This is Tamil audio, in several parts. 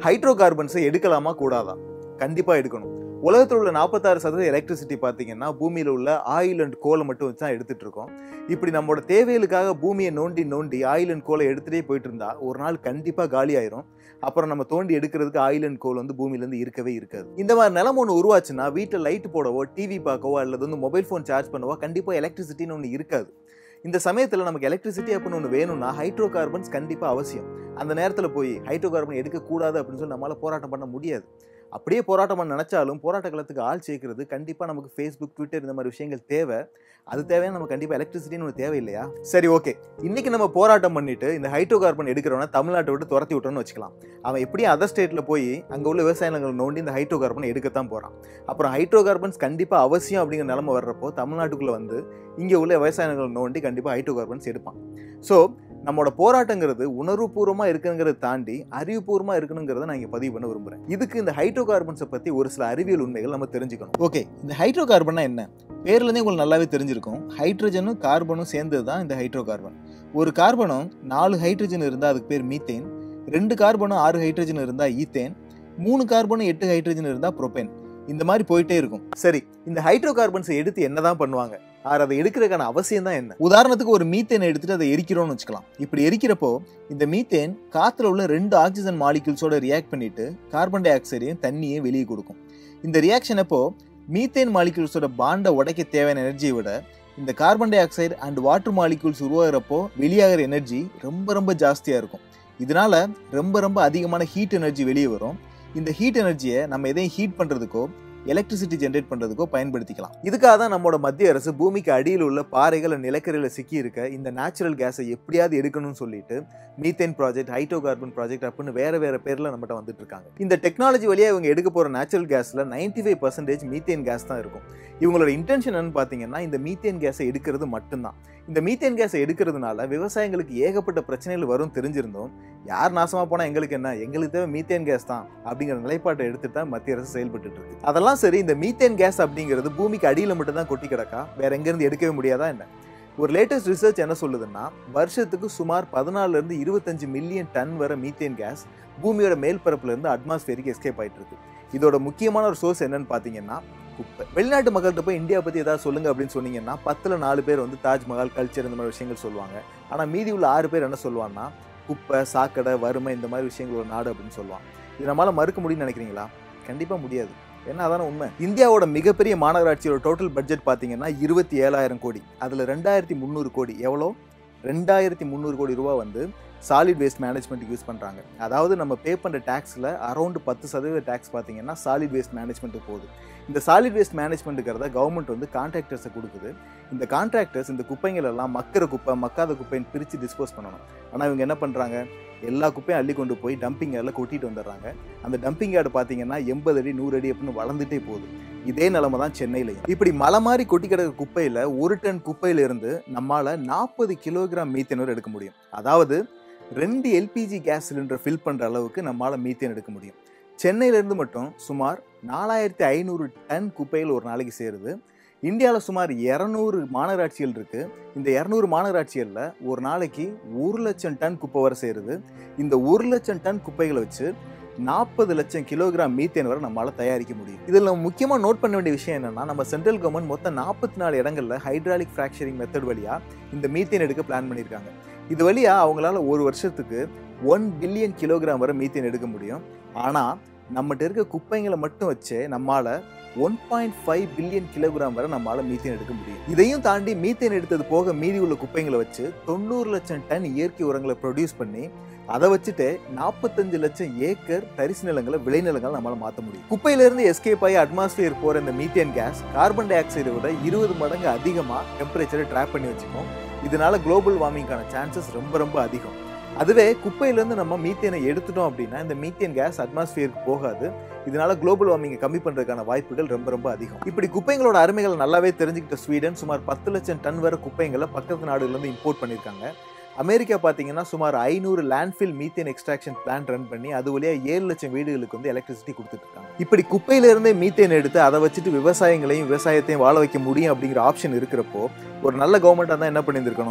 ஹைட்ரோ கார்பன்ஸை எடுக்கலாமா கூடாதா கண்டிப்பா எடுக்கணும் உலகத்தில் உள்ள நாற்பத்தாறு சதவீத எலக்ட்ரிசிட்டி பார்த்தீங்கன்னா பூமியில் உள்ள ஆயில் அண்ட் கோலை மட்டும் வச்சு தான் எடுத்துட்டு இருக்கோம் இப்படி நம்மளோட தேவைகளுக்காக பூமியை நோண்டி நோண்டி ஆயில் அண்ட் கோலை எடுத்துகிட்டே போயிட்டு இருந்தா ஒரு நாள் கண்டிப்பாக காலி ஆயிரும் அப்புறம் நம்ம தோண்டி எடுக்கிறதுக்கு ஆயில் அண்ட் கோல் வந்து பூமியிலேருந்து இருக்கவே இருக்காது இந்த மாதிரி நிலம் ஒன்று உருவாச்சுன்னா வீட்டில் லைட் போடவோ டிவி பார்க்கவோ அல்லது வந்து மொபைல் ஃபோன் சார்ஜ் பண்ணவோ கண்டிப்பாக எலக்ட்ரிசிட்டின்னு ஒன்று இருக்காது இந்த சமயத்தில் நமக்கு எலக்ட்ரிசிட்டி அப்படின்னு ஒன்று வேணும்னா ஹைட்ரோ கார்பன்ஸ் கண்டிப்பாக அவசியம் அந்த நேரத்தில் போய் ஹைட்ரோ கார்பன் எடுக்கக்கூடாது அப்படின்னு சொல்லி நம்மளால் போராட்டம் பண்ண முடியாது அப்படியே போராட்டம் பண்ண நினச்சாலும் போராட்ட காலத்துக்கு ஆள் சேர்க்கறது கண்டிப்பாக நமக்கு ஃபேஸ்புக் ட்விட்டர் இந்த மாதிரி விஷயங்கள் தேவை அது தேவையான நம்ம கண்டிப்பாக எலக்ட்ரிசிட்டின்னு ஒன்று தேவை இல்லையா சரி ஓகே இன்னைக்கு நம்ம போராட்டம் பண்ணிட்டு இந்த ஹைட்ரோ கார்பன் எடுக்கிறவன தமிழ்நாட்டை விட்டு துரத்தி விட்டோம்னு வச்சுக்கலாம் அவன் எப்படியும் அதர் ஸ்டேட்டில் போய் அங்கே உள்ள விவசாய நிலங்கள் நோண்டி இந்த ஹைட்ரோ கார்பன் எடுக்கத்தான் போகிறான் அப்புறம் ஹைட்ரோ கார்பன்ஸ் கண்டிப்பாக அவசியம் அப்படிங்கிற நிலமை வர்றப்போ தமிழ்நாட்டுக்குள்ளே வந்து இங்கே உள்ள விவசாய நிலங்கள் நோண்டி கண்டிப்பாக ஹைட்ரோ கார்பன்ஸ் எடுப்பான் ஸோ நம்மளோட போராட்டங்கிறது உணர்வுபூர்வமாக இருக்குங்கிறத தாண்டி அறிவுபூர்வமாக இருக்கணுங்கிறத நான் இங்கே பதிவு பண்ண விரும்புகிறேன் இதுக்கு இந்த ஹைட்ரோ கார்பன்ஸை பற்றி ஒரு சில அறிவியல் உண்மைகள் நம்ம தெரிஞ்சுக்கணும் ஓகே இந்த ஹைட்ரோ கார்பன்னா என்ன பேர்லேருந்தே உங்களுக்கு நல்லாவே தெரிஞ்சிருக்கும் ஹைட்ரஜனும் கார்பனும் சேர்ந்தது தான் இந்த ஹைட்ரோ கார்பன் ஒரு கார்பனும் நாலு ஹைட்ரஜன் இருந்தால் அதுக்கு பேர் மீத்தேன் ரெண்டு கார்பனும் ஆறு ஹைட்ரஜன் இருந்தால் ஈத்தேன் மூணு கார்பனும் எட்டு ஹைட்ரஜன் இருந்தால் ப்ரோபேன் இந்த மாதிரி போயிட்டே இருக்கும் சரி இந்த ஹைட்ரோ கார்பன்ஸை எடுத்து என்னதான் பண்ணுவாங்க ஆர் அதை எடுக்கிறதுக்கான அவசியம் தான் என்ன உதாரணத்துக்கு ஒரு மீத்தேனை எடுத்துட்டு அதை எரிக்கிறோம்னு வச்சுக்கலாம் இப்படி எரிக்கிறப்போ இந்த மீத்தேன் காத்துல உள்ள ரெண்டு ஆக்சிஜன் மாலிகூல்ஸோட ரியாக்ட் பண்ணிட்டு கார்பன் டை ஆக்சைடையும் தண்ணியும் வெளியே கொடுக்கும் இந்த ரியாக்ஷன் அப்போ மீத்தேன் மாலிகூல்ஸோட பாண்டை உடைக்க தேவையான எனர்ஜியை விட இந்த carbon dioxide and water molecules உருவாகிறப்போ வெளியாகிற எனர்ஜி ரொம்ப ரொம்ப ஜாஸ்தியா இருக்கும் இதனால ரொம்ப ரொம்ப அதிகமான ஹீட் எனர்ஜி வெளியே வரும் இந்த ஹீட் எனர்ஜியை நம்ம எதையும் ஹீட் பண்றதுக்கோ எலக்ட்ரிசிட்டி ஜென்ரேட் பண்றதுக்கோ பயன்படுத்திக்கலாம் இதுக்காக தான் நம்மளோட மத்திய அரசு பூமிக்கு அடியில் உள்ள பாறைகள் நிலக்கரியில் சிக்கி இருக்க இந்த நேச்சுரல் கேஸை எப்படியாவது எடுக்கணும்னு சொல்லிட்டு methane project hydrocarbon project அப்படின்னு வேற வேற பேர்ல நம்மகிட்ட வந்துட்டு இருக்காங்க இந்த டெக்னாலஜி வழியா இவங்க எடுக்க போற நேச்சுரல் கேஸ்ல ninety five percentage methane gas தான் இருக்கும் இவங்களோட இன்டென்ஷன் என்னன்னு பார்த்தீங்கன்னா இந்த மீத்தேன் கேஸை எடுக்கிறது மட்டும்தான் இந்த மீத்தேன் கேஸை எடுக்கிறதுனால விவசாயிகளுக்கு ஏகப்பட்ட பிரச்சனைகள் வரும் தெரிஞ்சிருந்தோம் யார் நாசமா போனா எங்களுக்கு என்ன எங்களுக்கு தேவை மீத்தேன் கேஸ் தான் அப்படிங்கிற நிலைப்பாட்டை எடுத்துட்டு தான் மத்திய அரசு செயல்பட்டு இருக்கு அதெல்லாம் சரி இந்த மீத்தேன் கேஸ் அப்படிங்கிறது பூமிக்கு அடியில் மட்டும் தான் கொட்டி கிடக்கா வேற எங்கேருந்து எடுக்கவே முடியாதா என்ன ஒரு லேட்டஸ்ட் ரிசர்ச் என்ன சொல்லுதுன்னா வருஷத்துக்கு சுமார் பதினாலுல இருந்து இருபத்தஞ்சு மில்லியன் டன் வர மீத்தேன் கேஸ் பூமியோட மேல் பரப்புல இருந்து அட்மாஸ்பியருக்கு எஸ்கேப் ஆயிட்டு இருக்கு இதோட முக்கியமான ஒரு சோர்ஸ் என்னன்னு பாத்தீங்கன்னா குப்பை வெளிநாட்டு மக்கள்கிட்ட போய் இந்தியா பத்தி ஏதாவது சொல்லுங்க அப்படின்னு சொன்னீங்கன்னா பத்துல நாலு பேர் வந்து தாஜ்மஹால் கல்ச்சர் இந்த மாதிரி விஷயங்கள் சொல்லுவாங்க ஆனா மீதி உள்ள ஆறு பேர் என்ன சொல்லுவாங்கன்னா குப்பை சாக்கடை வறுமை இந்த மாதிரி விஷயங்கள் ஒரு நாடு அப்படின்னு சொல்லுவாங்க இது நம்மளால மறுக்க முடியும்னு நினைக்கிறீங்களா கண்டிப்பா முடியாது ஏன்னா அதான உண்மை இந்தியாவோட மிகப்பெரிய மாநகராட்சியோட டோட்டல் பட்ஜெட் பார்த்தீங்கன்னா இருபத்தி ஏழாயிரம் கோடி அதில் ரெண்டாயிரத்தி முந்நூறு கோடி எவ்வளோ ரெண்டாயிரத்தி முந்நூறு கோடி ரூபா வந்து சாலிட் வேஸ்ட் மேனேஜ்மெண்ட்டுக்கு யூஸ் பண்ணுறாங்க அதாவது நம்ம பே பண்ணுற டேக்ஸில் அரௌண்ட் பத்து சதவீத டேக்ஸ் பார்த்தீங்கன்னா சாலிட் வேஸ்ட் மேனேஜ்மெண்ட்டுக்கு போகுது இந்த சாலிட் வேஸ்ட் மேனேஜ்மெண்ட்டுக்கிறத கவர்மெண்ட் வந்து கான்ட்ராக்டர்ஸை கொடுக்குது இந்த கான்ட்ராக்டர்ஸ் இந்த குப்பைகள் எல்லாம் மக்கிற குப்பை மக்காத குப்பைன்னு பிரித்து டிஸ்போஸ் பண்ணணும் ஆனால் இவங்க என்ன பண்ணுறாங்க எல்லா குப்பையும் அள்ளி கொண்டு போய் டம்பிங் யார்டில் கொட்டிட்டு வந்துடுறாங்க அந்த டம்பிங் யார்டு பார்த்தீங்கன்னா எண்பது அடி நூறு அடி அப்படின்னு வளர்ந்துட்டே போகுது இதே நிலைமை தான் சென்னையிலையும் இப்படி மலை மாதிரி கொட்டி கிடக்க குப்பையில் ஒரு டன் குப்பையில இருந்து நம்மால் நாற்பது கிலோகிராம் மீத்தேன் வரை எடுக்க முடியும் அதாவது ரெண்டு எல்பிஜி கேஸ் சிலிண்டர் ஃபில் பண்ணுற அளவுக்கு நம்மளால் மீத்தேன் எடுக்க முடியும் சென்னையிலேருந்து மட்டும் சுமார் நாலாயிரத்தி ஐநூறு டன் குப்பைகள் ஒரு நாளைக்கு சேருது இந்தியாவில் சுமார் இரநூறு மாநகராட்சிகள் இருக்குது இந்த இரநூறு மாநகராட்சிகளில் ஒரு நாளைக்கு ஒரு லட்சம் டன் குப்பை வரை சேருது இந்த ஒரு லட்சம் டன் குப்பைகளை வச்சு நாற்பது லட்சம் கிலோகிராம் மீத்தேன் வரை நம்மளால் தயாரிக்க முடியும் இதில் நம்ம முக்கியமாக நோட் பண்ண வேண்டிய விஷயம் என்னன்னா நம்ம சென்ட்ரல் கவர்மெண்ட் மொத்தம் நாற்பத்தி நாலு இடங்களில் ஹைட்ராலிக் ஃப்ராக்சரிங் மெத்தட் வழியாக இந்த மீத்தேன் எடுக்க பிளான் பண்ணியிருக்காங்க இது வழியாக அவங்களால ஒரு வருஷத்துக்கு ஒன் பில்லியன் கிலோகிராம் வரை மீத்தேன் எடுக்க முடியும் ஆனால் நம்மகிட்ட இருக்க குப்பைங்களை மட்டும் வச்சு நம்மால one point five billion kilogram வரை நம்மளால மீத்தேன் எடுக்க முடியும் இதையும் தாண்டி மீத்தேன் எடுத்தது போக மீதி உள்ள குப்பைங்களை வச்சு தொண்ணூறு லட்சம் டன் இயற்கை உரங்களை ப்ரொடியூஸ் பண்ணி அதை வச்சுட்டு நாற்பத்தஞ்சு லட்சம் ஏக்கர் தரிசு நிலங்களை விளைநிலங்களை நம்மளால மாற்ற முடியும் குப்பையிலிருந்து எஸ்கேப் ஆகி அட்மாஸ்பியர் போற இந்த மீத்தேன் கேஸ் கார்பன் டை ஆக்சைடை விட இருபது மடங்கு அதிகமாக டெம்பரேச்சரை ட்ராப் பண்ணி வச்சுக்கும் இதனால குளோபல் வார்மிங்கான சான்சஸ் ரொம்ப ரொம்ப அதிகம் அதுவே குப்பையிலேருந்து நம்ம மீத்தேனை எடுத்துட்டோம் அப்படின்னா இந்த மீத்தேன் கேஸ் அட்மாஸ்பியருக்கு போகாது இதனால குளோபல் வார்மிங்கை கம்மி பண்ணுறதுக்கான வாய்ப்புகள் ரொம்ப ரொம்ப அதிகம் இப்படி குப்பைங்களோட அருமைகளை நல்லாவே தெரிஞ்சுக்கிட்ட ஸ்வீடன் சுமார் பத்து லட்சம் டன் வரை குப்பைங்களை பக்கத்து நாடுகள்லேருந்து இம்போர்ட் பண்ணியிருக்காங்க அமெரிக்கா பார்த்தீங்கன்னா சுமார் ஐநூறு landfill methane extraction plant run பண்ணி அது வழியாக ஏழு லட்சம் வீடுகளுக்கு வந்து எலக்ட்ரிசிட்டி கொடுத்துட்டு இருக்காங்க இப்படி குப்பையிலிருந்தே மீத்தேன் எடுத்து அதை வச்சுட்டு விவசாயங்களையும் விவசாயத்தையும் வாழ வைக்க முடியும் அப்படிங்கிற ஆப்ஷன் இருக்கிறப்போ ஒரு நல்ல கவர்மெண்ட்டாக தான் என்ன பண்ணியிருந்திருக்கணும்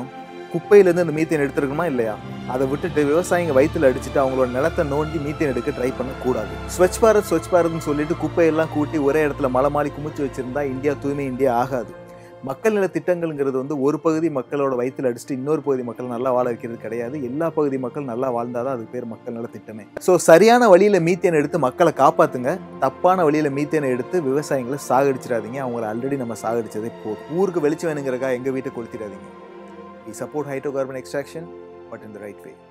குப்பையிலேருந்து அந்த மீத்தேன் எடுத்துருக்கணுமா இல்லையா அதை விட்டுட்டு விவசாயிங்க வயிற்றுல அடிச்சுட்டு அவங்களோட நிலத்தை நோண்டி மீத்தேன் எடுக்க ட்ரை பண்ணக்கூடாது ஸ்வச் பாரத் ஸ்வச் பாரத்னு சொல்லிட்டு குப்பையெல்லாம் கூட்டி ஒரே இடத்துல மலை மாறி குமிச்சு வச்சிருந்தா இந்தியா தூய்மை இந்தியா ஆகாது மக்கள் நல திட்டங்கள்ங்கிறது வந்து ஒரு பகுதி மக்களோட வயிற்றுல அடிச்சுட்டு இன்னொரு பகுதி மக்கள் நல்லா வாழ வைக்கிறது கிடையாது எல்லா பகுதி மக்கள் நல்லா வாழ்ந்தாதான் அது பேர் மக்கள் நல திட்டமே ஸோ சரியான வழியில மீத்தேன் எடுத்து மக்களை காப்பாத்துங்க தப்பான வழியில மீத்தேனை எடுத்து விவசாயிகளை சாகடிச்சிடாதீங்க அவங்கள ஆல்ரெடி நம்ம சாகடிச்சதே போதும் ஊருக்கு வெளிச்சம் வேணுங்கிறக்கா எங்க வீட்டை கொளுத்திடாதீங்க We support hydrocarbon extraction, but in the right way.